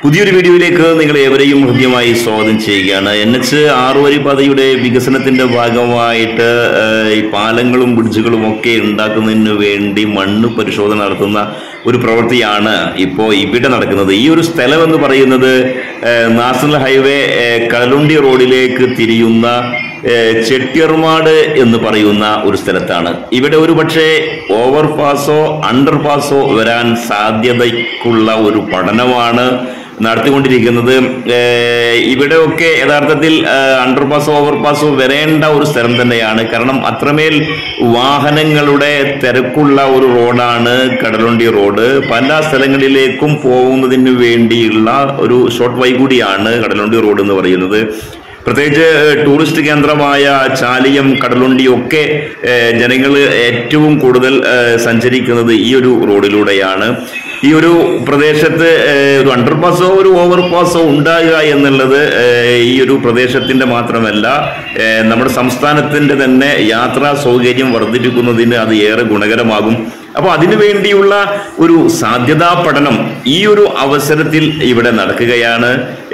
പുതിയൊരു വീഡിയോയിലേക്ക് നിങ്ങൾ ഏവരെയും ഹൃദ്യമായി സ്വാഗതം ചെയ്യുകയാണ് എൻ എച്ച് ആറുവരി പാതയുടെ വികസനത്തിന്റെ ഭാഗമായിട്ട് ഏഹ്, ഈ പാലങ്ങളും ബ്രിഡ്ജുകളും ഒക്കെ ഉണ്ടാക്കുന്നതിന് വേണ്ടി മണ്ണ് പരിശോധന നടത്തുന്ന ഒരു പ്രവൃത്തിയാണ് ഇപ്പോൾ ഇവിടെ നടക്കുന്നത് ഈ ഒരു സ്ഥലം എന്ന് പറയുന്നത് ഏഹ്, നാഷണൽ ഹൈവേ ഏഹ്, കടലുണ്ടി റോഡിലേക്ക് തിരിയുന്ന ഏഹ്, ചെട്ടിയർമാട് എന്ന് പറയുന്ന ഒരു സ്ഥലത്താണ് ഇവിടെ ഒരു പക്ഷേ ഓവർപാസോ അണ്ടർപാസോ വരാൻ സാധ്യതയ്ക്കുള്ള ഒരു പഠനമാണ് നടത്തിക്കൊണ്ടിരിക്കുന്നത് ഏഹ് ഇവിടെയൊക്കെ യഥാർത്ഥത്തിൽ ഏഹ് അണ്ടർപാസോ ഓവർപാസോ വരേണ്ട ഒരു സ്ഥലം തന്നെയാണ് കാരണം അത്രമേൽ വാഹനങ്ങളുടെ തിരക്കുള്ള ഒരു റോഡാണ് കടലുണ്ടി റോഡ് പല സ്ഥലങ്ങളിലേക്കും പോകുന്നതിന് വേണ്ടിയുള്ള ഒരു ഷോർട്ട് വൈ കൂടിയാണ് കടലുണ്ടി റോഡ് എന്ന് പറയുന്നത് പ്രത്യേകിച്ച് ടൂറിസ്റ്റ് കേന്ദ്രമായ ചാലിയം കടലുണ്ടി ഒക്കെ ജനങ്ങൾ ഏറ്റവും കൂടുതൽ ഏഹ് സഞ്ചരിക്കുന്നത് ഈ ഒരു റോഡിലൂടെയാണ് ഈ ഒരു പ്രദേശത്ത് ഏഹ് ഒരു അണ്ടർപാസോ ഒരു ഓവർപാസോ ഉണ്ടാകുക എന്നുള്ളത് ഏഹ് ഈ ഒരു പ്രദേശത്തിന്റെ മാത്രമല്ല ഏഹ് നമ്മുടെ സംസ്ഥാനത്തിന്റെ തന്നെ യാത്രാ സൗകര്യം വർദ്ധിപ്പിക്കുന്നതിന് അത് ഏറെ ഗുണകരമാകും അപ്പോൾ അതിനു വേണ്ടിയുള്ള ഒരു സാധ്യതാ പഠനം ഈ ഒരു അവസരത്തിൽ ഇവിടെ നടക്കുകയാണ്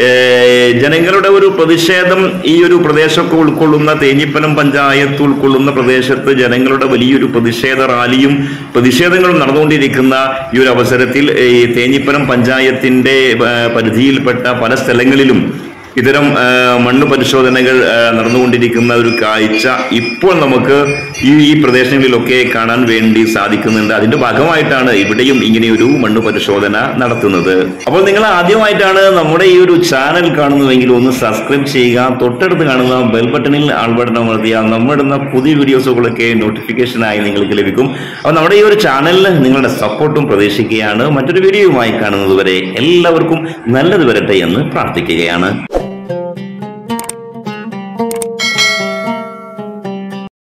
ഏഹ് ജനങ്ങളുടെ ഒരു പ്രതിഷേധം ഈ ഒരു പ്രദേശമൊക്കെ ഉൾക്കൊള്ളുന്ന തേഞ്ഞിപ്പലം പഞ്ചായത്ത് ഉൾക്കൊള്ളുന്ന പ്രദേശത്ത് ജനങ്ങളുടെ വലിയൊരു പ്രതിഷേധ റാലിയും പ്രതിഷേധങ്ങളും നടന്നുകൊണ്ടിരിക്കുന്ന ഈ ഒരു അവസരത്തിൽ ഈ തേഞ്ഞിപ്പലം പഞ്ചായത്തിന്റെ ഏഹ് പരിധിയിൽപ്പെട്ട പല സ്ഥലങ്ങളിലും ഇത്തരം ആ, മണ്ണ് പരിശോധനകൾ ആ, നടന്നുകൊണ്ടിരിക്കുന്ന ഒരു കാഴ്ച ഇപ്പോൾ നമുക്ക് ഈ ഈ പ്രദേശങ്ങളിലൊക്കെ കാണാൻ വേണ്ടി സാധിക്കുന്നുണ്ട് അതിന്റെ ഭാഗമായിട്ടാണ് ഇവിടെയും ഇങ്ങനെയൊരു മണ്ണ് പരിശോധന നടത്തുന്നത് അപ്പോൾ നിങ്ങൾ ആദ്യമായിട്ടാണ് നമ്മുടെ ഈ ഒരു ചാനൽ കാണുന്നതെങ്കിൽ ഒന്ന് സബ്സ്ക്രൈബ് ചെയ്യുക തൊട്ടടുത്ത് കാണുന്ന ബെൽ ബട്ടണിൽ ആൾ ബട്ടൺ അമർത്തിയാൽ നമ്മളിടുന്ന പുതിയ വീഡിയോസുകളൊക്കെ നോട്ടിഫിക്കേഷനായി നിങ്ങൾക്ക് ലഭിക്കും അപ്പോൾ നമ്മുടെ ഈ ഒരു ചാനലിൽ നിങ്ങളുടെ സപ്പോർട്ടും പ്രതീക്ഷിക്കുകയാണ് മറ്റൊരു വീഡിയോയുമായി കാണുന്നത് വരെ എല്ലാവർക്കും നല്ലത് വരട്ടെ എന്ന് പ്രാർത്ഥിക്കുകയാണ്